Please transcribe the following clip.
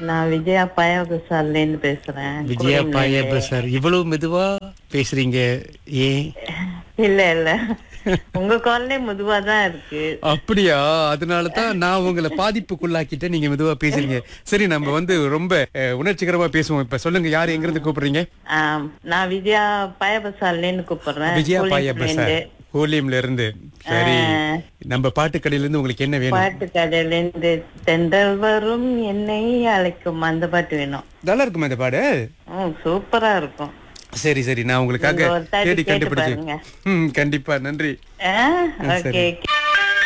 நான் விஜயா பாயாகுசால்ல இருந்து பேசுறேன் விஜயா பாயா சார் இவ்வளவு மெதுவா பேசுறீங்க ஏன் இல்ல இல்ல உங்க கால்லே மெதுவா தான் இருக்கு அப்படியா அதனால தான் நான் உங்களை பாதிப்புக்குள்ளாக்கிட்டேன் நீங்க மெதுவா பேசுறீங்க சரி நம்ம வந்து ரொம்ப அஹ், உணர்ச்சிகரமா பேசுவோம் இப்ப சொல்லுங்க யார் எங்க இருந்து கூப்பிடுறீங்க ஆம், நான் விஜயா பாயாபசால்ல இருந்து கூப்பிடுறேன் விஜயா கூலிங்ல பாயா இருந்து. சார் ஹோலியம்ல இருந்து சரி நம்ம பாட்டுக்கடையில இருந்து உங்களுக்கு என்ன வேணும் பாட்டு கடையில இருந்து தென்றல் வரும் என்னை அழைக்கும் அந்த பாட்டு வேணும் நல்லா இருக்குமா இந்த பாடு ம் சூப்பரா இருக்கும் சரி சரி நான் உங்களுக்காக நீங்க ஒரு தாட்டி தேடி கேட்டு கண்டுபிடிச்சேன் பாருங்க. ம் கண்டிப்பா நன்றி ஓகே